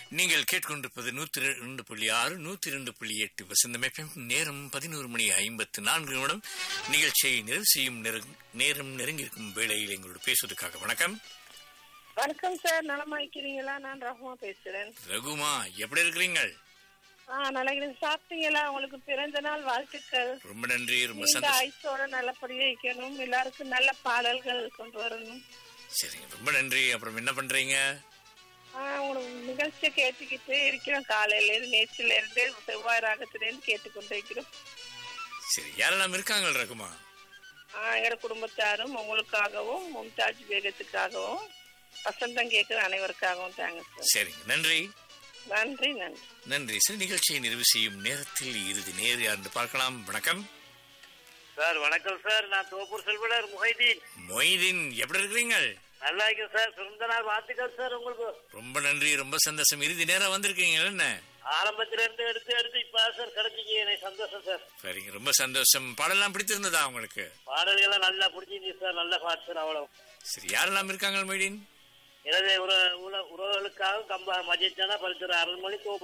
நீங்கள் கேட்கொண்டிருப்பது நூத்தி ரெண்டு புள்ளி ஆறு நூத்தி ரெண்டு புள்ளி எட்டு வசந்தம் FM. நேரம் பதினோரு மணி ஐம்பத்து நான்கு நிமிடம் நிகழ்ச்சியை நிறைவு செய்யும் நெருங்- நேரம் நெருங்கியிருக்கும் வேளையில் எங்களோடு பேசுவதற்காக வணக்கம் வணக்கம் சார் நலமா இருக்கிறீங்களா நான் ரகுமா பேசுறேன் ரகுமா எப்படி இருக்கிறீங்கள் ஆ நல்லா இருக்கிறேன் சாப்பிட்டீங்களா உங்களுக்கு பிறந்த நாள் வாழ்த்துக்கள் ரொம்ப நன்றி ரொம்ப நீங்க சந்தோஷம் ஐஸோட நல்லபடியா இருக்கணும் எல்லாருக்கும் நல்ல பாடல்கள் கொண்டு வரணும் சரிங்க ரொம்ப நன்றி அப்புறம் என்ன பண்றீங்க ஆ உங்களுக்கு நிகழ்ச்சியை கேட்டுக்கிட்டே இருக்கிறோம் காலையில இருந்து நேற்றுல இருந்து செவ்வாய் ராகத்துல இருந்து கேட்டுக்கொண்டு இருக்கிறோம் சரி யாரெல்லாம் இருக்காங்க ரகுமா ஆ எங்களோட குடும்பத்தாரும் உங்களுக்காகவும் மும்தாஜ் பேகத்துக்காகவும் வசந்தம் கேட்கிற அனைவருக்காகவும் தாங்க சார் சரிங்க நன்றி நன்றி நன்றி நன்றி சார் நிகழ்ச்சியை நிறைவு செய்யும் நேரத்தில் இறுதி நேர் யார் பார்க்கலாம் வணக்கம் சார் வணக்கம் சார் நான் தோப்பூர் செல்வனர் முஹைதீன் மொய்தீன் எப்படி இருக்கிறீங்க நல்லா இருக்கேன் சார் சுந்த நாள் வாழ்த்துக்கள் சார் உங்களுக்கு ரொம்ப நன்றி ரொம்ப சந்தோஷம் இறுதி நேரம் வந்திருக்கீங்க என்ன ஆரம்பத்துல இருந்து எடுத்து எடுத்து இப்ப சார் கிடைச்சிங்க எனக்கு சந்தோஷம் சார் சரிங்க ரொம்ப சந்தோஷம் பாடலாம் பிடித்திருந்ததா உங்களுக்கு பாடல்கள்லாம் நல்லா பிடிச்சிருந்துச்சு சார் நல்ல பாட்டு சார் அவ்வளவு சரி யாரெல்லாம் இருக்காங்க மொய்தீன் எனது உற- உற- உறவுகளுக்காக கம்பா மஜித்தானா பரிசுற அருள்மொழி தோப்பு